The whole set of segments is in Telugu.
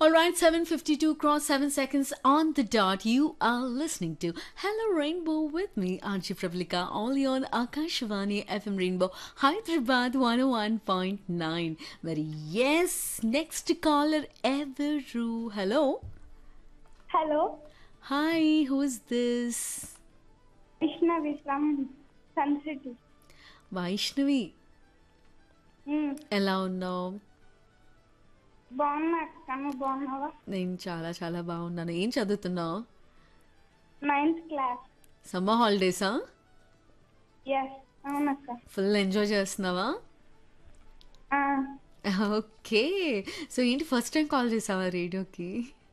All right, 752 cross 7 seconds on the dot. You are listening to Hello Rainbow with me, Anji Pravalika, only on Akashvani FM Rainbow, Hyderabad 101.9. Very yes, next caller Everu. Hello. Hello, Hi, who is this? Vishnavi from Sun City. Vaishnavi మ్మ్. ఎలా ఉన్నావు బాగున్నా అక్క నువ్వు బాగున్నావా నేను చాలా చాలా బాగున్నాను ఏం చదువుతున్నావు నైన్త్ క్లాస్ సమ్మర్ హాలిడేసా ఎస్ అవునక్క ఫుల్ ఎంజాయ్ చేస్తున్నావా ఆ, ఓకే సో ఏంటి ఫస్ట్ టైం కాల్ చేసావా రేడియోకి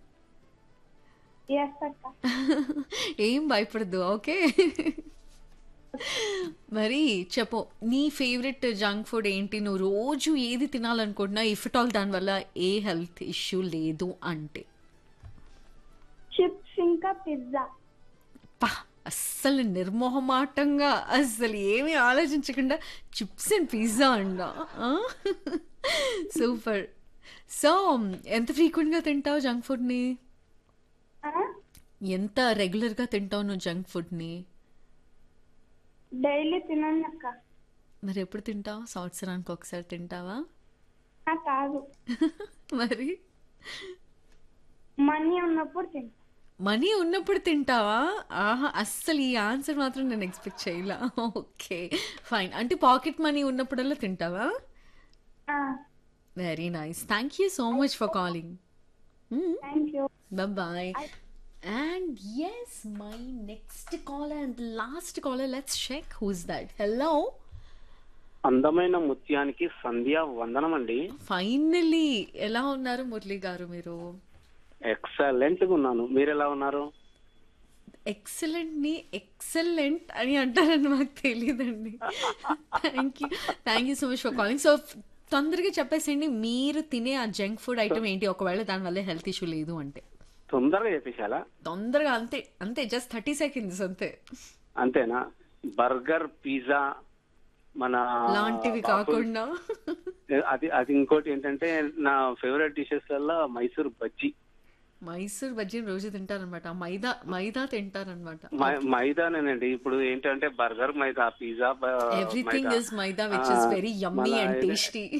ఎస్ అక్క ఏం భయపడద్దు ఓకే మరి చెప్పు నీ ఫేవరెట్ జంక్ ఫుడ్ ఏంటి నువ్వు రోజు ఏది తినాలనుకుంటున్నా ఇఫ్ ఇట్ ఆల్ దానివల్ల ఏ హెల్త్ ఇష్యూ లేదు అంటే చిప్స్ ఇంకా పిజ్జా పా అస్సలు నిర్మోహమాటంగా అస్సలు ఏమీ ఆలోచించకుండా chips and pizza and super so ఎంత ఫ్రీక్వెంట్గా తింటావు జంక్ ఫుడ్ని ఎంత రెగ్యులర్గా తింటావు నువ్వు జంక్ ఫుడ్ని డైలీ తినండి అక్క మరి ఎప్పుడు తింటావు సంవత్సరానికి ఒకసారి తింటావా ఆ, కాదు మరి మనీ ఉన్నప్పుడు తింటా మనీ ఉన్నప్పుడు తింటావా ఆహా అస్సలు ఈ ఆన్సర్ మాత్రం నేను ఎక్స్పెక్ట్ చేయలా ఓకే ఫైన్ అంటే పాకెట్ మనీ ఉన్నప్పుడల్లా తింటావా ఆ, very nice thank you so much for calling thank you bye and yes my next caller and last caller let's check who's that hello అందమైన ముత్యానికి సంధ్య వందనం అండి ఫైనలీ ఎలా ఉన్నారు మురళి గారు మీరు ఎక్సలెంట్ గా ఉన్నాను మీరు ఎలా ఉన్నారు ఎక్సలెంట్ ని ఎక్సలెంట్ అని అంటారని మాకు తెలియదండి thank you thank you so much for calling so తొందరగా చెప్పేసేయండి మీరు తినే ఆ జంక్ ఫుడ్ ఐటమ్ ఏంటి ఒకవేళ దానివల్ల హెల్త్ ఇష్యూ లేదు అంటే తొందరగా చెప్పేశాలా తొందరగా అంతే అంతే జస్ట్ థర్టీ సెకండ్స్ అంతే అంతేనా బర్గర్ పిజ్జా మన లాంటివి కాకుండా అది అది ఇంకోటి ఏంటంటే నా ఫేవరెట్ డిషెస్ వల్ల మైసూర్ బజ్జీ మైసూర్ బజ్జీని రోజు తింటారనమాట మైదా మైదా తింటారనమాట మై- మైదానేనండి ఇప్పుడు ఏంటంటే బర్గర్ మైదా పిజ్జా బ- everything maida. Is maida which is ah, very yummy మన అండ్ ఇది- టేస్టీ